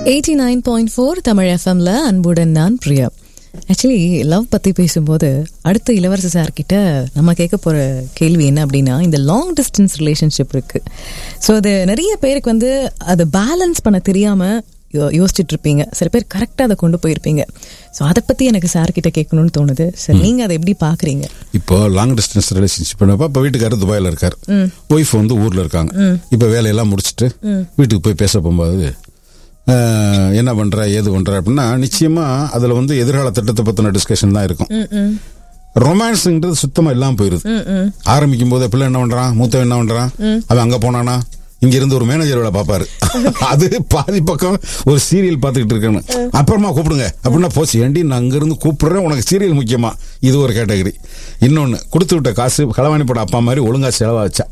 Eighty nine point four Tamil எஃப்எம்ல அன்புடன் நான் பிரியா ஆக்சுவலி லவ் பற்றி பேசும்போது அடுத்த இளவரச சார் கிட்ட நம்ம கேட்க போகிற கேள்வி என்ன அப்படின்னா இந்த லாங் டிஸ்டன்ஸ் ரிலேஷன்ஷிப் இருக்கு ஸோ அது நிறைய பேருக்கு வந்து அதை பேலன்ஸ் பண்ண தெரியாமல் யோசிச்சுட்டு இருப்பீங்க சில பேர் கரெக்டாக அதை கொண்டு போயிருப்பீங்க ஸோ அதை பற்றி எனக்கு சார் கிட்ட கேட்கணும்னு தோணுது சார் நீங்கள் அதை எப்படி பார்க்குறீங்க இப்போ லாங் டிஸ்டன்ஸ் ரிலேஷன்ஷிப் இப்போ வீட்டுக்காரர் துபாயில் இருக்கார் ஒய்ஃப் வந்து ஊர்ல இருக்காங்க இப்போ வேலையெல்லாம் முடிச்சுட்டு வீட்டுக்கு போய் பேச போகும்போது அஹ், என்ன பண்ற ஏது பண்ற அப்படின்னா நிச்சயமா அதுல வந்து எதிர்கால திட்டத்தை பத்தின டிஸ்கஷன் தான் இருக்கும் ரொமான்ஸ்ங்கிறது சுத்தமா இல்லாம போயிருது ஆரம்பிக்கும் போது பிள்ளை என்ன பண்றான் மூத்தவன் என்ன பண்றான் அவன் அங்க போனானா இங்க இருந்து ஒரு மேனேஜர் வேலை பாப்பாரு அது பாதி பக்கம் ஒரு சீரியல் பார்த்துக்கிட்டு இருக்கணும் அப்புறமா கூப்பிடுங்க அப்படின்னா போச்சு ஏண்டி நான் அங்க இருந்து கூப்பிடுறேன் உனக்கு சீரியல் முக்கியமா இது ஒரு கேட்டகரி இன்னொன்னு கொடுத்து விட்ட காசு களவாணி பட அப்பா மாதிரி ஒழுங்கா செலவா வச்சா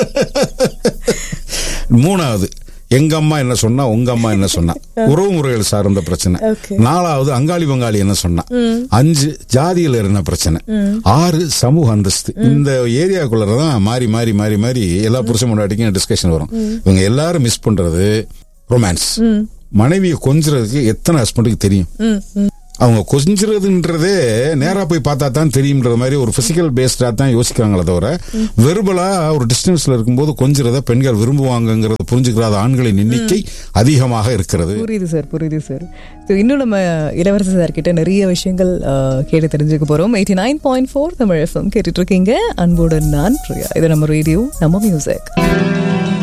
மூணாவது எங்க அம்மா என்ன சொன்னா உங்க அம்மா என்ன சொன்னா உறவு முறைகள் சார்ந்த பிரச்சனை Okay. நாலாவது அங்காளி பங்காளி என்ன சொன்னா அஞ்சு ஜாதியில என்ன பிரச்சனை ஆறு சமூக அந்தஸ்து இந்த ஏரியாக்குள்ளதான் மாறி மாறி மாறி மாறி எல்லா புருஷன் முன்னாடிக்கும் டிஸ்கஷன் வரும் இவங்க எல்லாரும் மிஸ் பண்றது ரொமான்ஸ் மனைவியை கொஞ்சறதுக்கு எத்தனை ஹஸ்பண்டுக்கு தெரியும் அவங்க கொஞ்சுறதுன்றதே நேரா போய் பார்த்தா தான் தெரியும்ன்ற மாதிரி ஒரு பிசிக்கல் பேஸ்டா தான் யோசிக்கிறாங்களே தவிர வெறுபலா ஒரு டிஸ்டன்ஸ்ல இருக்கும்போது கொஞ்சுறத பெண்கள் விரும்புவாங்கங்கிறத புரிஞ்சுக்கிறாத ஆண்களின் எண்ணிக்கை அதிகமாக இருக்கிறது புரியுது சார் புரியுது சார் ஸோ இன்னும் நம்ம இளவரச சார் கிட்ட நிறைய விஷயங்கள் அஹ், கேட்டு தெரிஞ்சுக்க போறோம் eighty nine point four Tamil FM கேட்டுட்டு இருக்கீங்க அன்புடன் நான் பிரியா இது நம்ம ரேடியோ நம்ம மியூசிக்